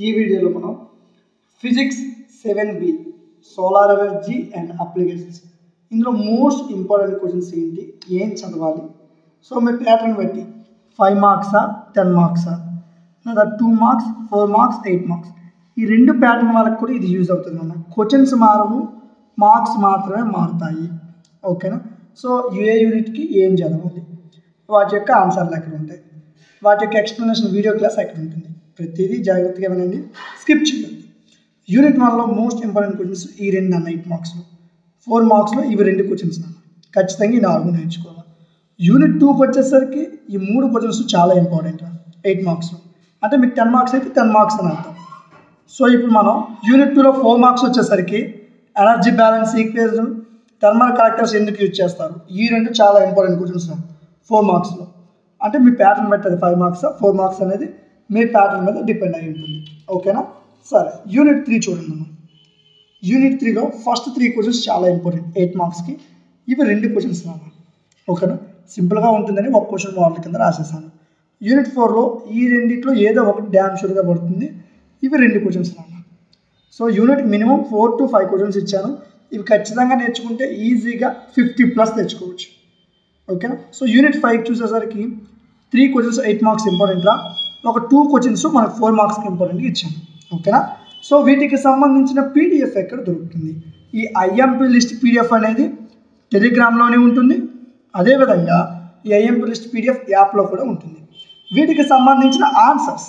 ఈ వీడియోలో మనం physics seven B solar energy and applications ఇందులో మోస్ట్ ఇంపార్టెంట్ క్వశ్చన్స్ ఏంటి ఏం చదవాలి సో మీ ప్యాటర్న్ బట్టి ఫైవ్ మార్క్సా టెన్ మార్క్సా లేదా two marks four marks eight marks ఈ రెండు ప్యాటర్న్ వాళ్ళకి కూడా ఇది యూజ్ అవుతుంది అన్న క్వశ్చన్స్ మారవు మార్క్స్ మాత్రమే మారుతాయి ఓకేనా సో ఏ యూనిట్కి ఏం చదవాలి వాటి యొక్క ఆన్సర్లు ఎక్కడ ఉంటాయి వాటి యొక్క ఎక్స్ప్లెనేషన్ వీడియో క్లాస్ ఎక్కడ ఉంటుంది ప్రతిదీ జాగ్రత్తగా వినండి స్కిప్ చేయండి యూనిట్ వన్లో మోస్ట్ ఇంపార్టెంట్ క్వశ్చన్స్ ఈ రెండు అన్న ఎయిట్ మార్క్స్లో ఫోర్ మార్క్స్లో ఇవి రెండు క్వశ్చన్స్ అన్న ఖచ్చితంగా ఈ నాలుగు నేర్చుకోవాలి యూనిట్ టూకి వచ్చేసరికి ఈ మూడు క్వశ్చన్స్ చాలా ఇంపార్టెంట్ ఎయిట్ మార్క్స్లో అంటే మీకు టెన్ మార్క్స్ అయితే టెన్ మార్క్స్ అని అర్థం సో ఇప్పుడు మనం యూనిట్ టూలో ఫోర్ మార్క్స్ వచ్చేసరికి energy balance equation thermal characters ఎందుకు యూజ్ చేస్తారు ఈ రెండు చాలా ఇంపార్టెంట్ క్వశ్చన్స్ ఫోర్ మార్క్స్లో అంటే మీ ప్యాటర్న్ పెట్టదు ఫైవ్ మార్క్స్ ఫోర్ మార్క్స్ అనేది మీ ప్యాటర్న్ మీద డిపెండ్ అయి ఉంటుంది ఓకేనా సరే యూనిట్ త్రీ చూడండి మనం యూనిట్ త్రీలో ఫస్ట్ త్రీ క్వశ్చన్స్ చాలా ఇంపార్టెంట్ ఎయిట్ మార్క్స్కి ఇవి రెండు క్వశ్చన్స్ నాన్న ఓకేనా సింపుల్గా ఉంటుందని ఒక క్వశ్చన్ మోడల్ కింద రాసేసాను యూనిట్ ఫోర్లో ఈ రెండిట్లో ఏదో ఒకటి డ్యామ్ షూర్గా పడుతుంది ఇవి రెండు క్వశ్చన్స్ నాన్న so unit minimum four to five questions ఇచ్చాను ఇవి ఖచ్చితంగా నేర్చుకుంటే ఈజీగా ఫిఫ్టీ ప్లస్ తెచ్చుకోవచ్చు ఓకేనా సో యూనిట్ ఫైవ్ చూసేసరికి three questions eight marks important రా ఒక టూ క్వశ్చన్స్ మనకు ఫోర్ మార్క్స్కి ఇంపార్టెంట్గా ఇచ్చాను ఓకేనా సో వీటికి సంబంధించిన పీడిఎఫ్ ఎక్కడ దొరుకుతుంది ఈ ఐఎంపీ లిస్ట్ పీడిఎఫ్ అనేది టెలిగ్రామ్లోనే ఉంటుంది అదేవిధంగా ఈ ఐఎంపీ లిస్ట్ పీడిఎఫ్ యాప్లో కూడా ఉంటుంది వీటికి సంబంధించిన ఆన్సర్స్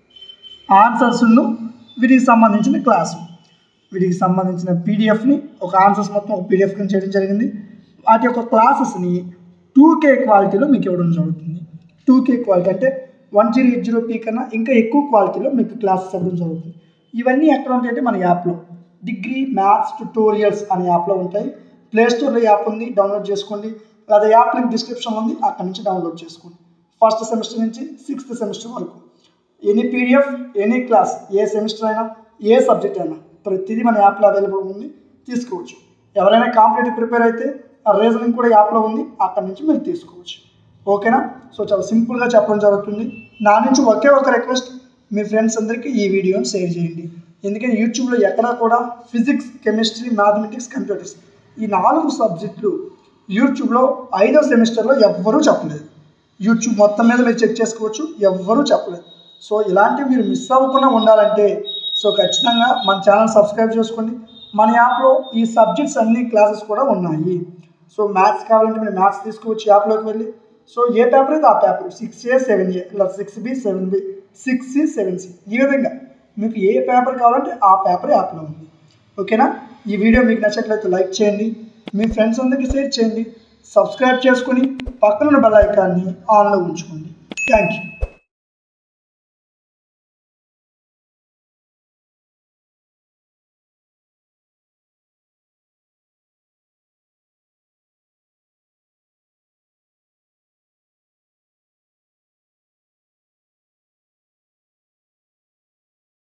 ఆన్సర్స్ను వీటికి సంబంధించిన క్లాసు వీటికి సంబంధించిన పీడిఎఫ్ని ఒక ఆన్సర్స్ మొత్తం ఒక పీడిఎఫ్ కింద చేయడం జరిగింది వాటి యొక్క క్లాసెస్ని టూ కే క్వాలిటీలో మీకు ఇవ్వడం జరుగుతుంది టూ కే క్వాలిటీ అంటే one zero eight zero P కన్నా ఇంకా ఎక్కువ క్వాలిటీలో మీకు క్లాసెస్ ఇవ్వడం జరుగుతుంది ఇవన్నీ ఎక్కడ ఉంటాయంటే మన యాప్లో డిగ్రీ మ్యాథ్స్ ట్యూటోరియల్స్ అనే యాప్లో ఉంటాయి ప్లే స్టోర్లో యాప్ ఉంది డౌన్లోడ్ చేసుకోండి లేదా యాప్ లింక్ డిస్క్రిప్షన్ ఉంది అక్కడ నుంచి డౌన్లోడ్ చేసుకోండి ఫస్ట్ సెమిస్టర్ నుంచి సిక్స్త్ సెమిస్టర్ వరకు ఎనీ పీడిఎఫ్ ఎనీ క్లాస్ ఏ సెమిస్టర్ అయినా ఏ సబ్జెక్ట్ అయినా ప్రతిదీ మన యాప్లో అవైలబుల్ ఉంది తీసుకోవచ్చు ఎవరైనా కాంపిటేటివ్ ప్రిపేర్ అయితే ఆ రీజనింగ్ కూడా యాప్లో ఉంది అక్కడ నుంచి మీరు తీసుకోవచ్చు ఓకేనా సో చాలా సింపుల్గా చెప్పడం జరుగుతుంది నా నుంచి ఒకే ఒక రిక్వెస్ట్ మీ ఫ్రెండ్స్ అందరికీ ఈ వీడియోని షేర్ చేయండి ఎందుకంటే యూట్యూబ్లో ఎక్కడా కూడా ఫిజిక్స్ కెమిస్ట్రీ మ్యాథమెటిక్స్ కంప్యూటర్స్ ఈ నాలుగు సబ్జెక్టులు యూట్యూబ్లో ఐదో సెమిస్టర్లో ఎవ్వరూ చెప్పలేదు యూట్యూబ్ మొత్తం మీద మీరు చెక్ చేసుకోవచ్చు ఎవ్వరూ చెప్పలేదు సో ఇలాంటివి మీరు మిస్ అవ్వకుండా ఉండాలంటే సో ఖచ్చితంగా మన ఛానల్ సబ్స్క్రైబ్ చేసుకోండి మన యాప్లో ఈ సబ్జెక్ట్స్ అన్ని క్లాసెస్ కూడా ఉన్నాయి సో మ్యాథ్స్ కావాలంటే మీరు మ్యాథ్స్ తీసుకోవచ్చు యాప్లోకి వెళ్ళి సో ఏ పేపర్ అయితే ఆ paper six A seven A ఇలా six B seven B six C seven C ఈ విధంగా మీకు ఏ పేపర్ కావాలంటే ఆ పేపర్ యాప్లో ఉంది ఓకేనా ఈ వీడియో మీకు నచ్చినట్లయితే లైక్ చేయండి మీ ఫ్రెండ్స్ అందరికీ షేర్ చేయండి సబ్స్క్రైబ్ చేసుకొని పక్కన ఉన్న బెల్ ఐకాన్ని ఆన్లో ఉంచుకోండి థ్యాంక్ యూ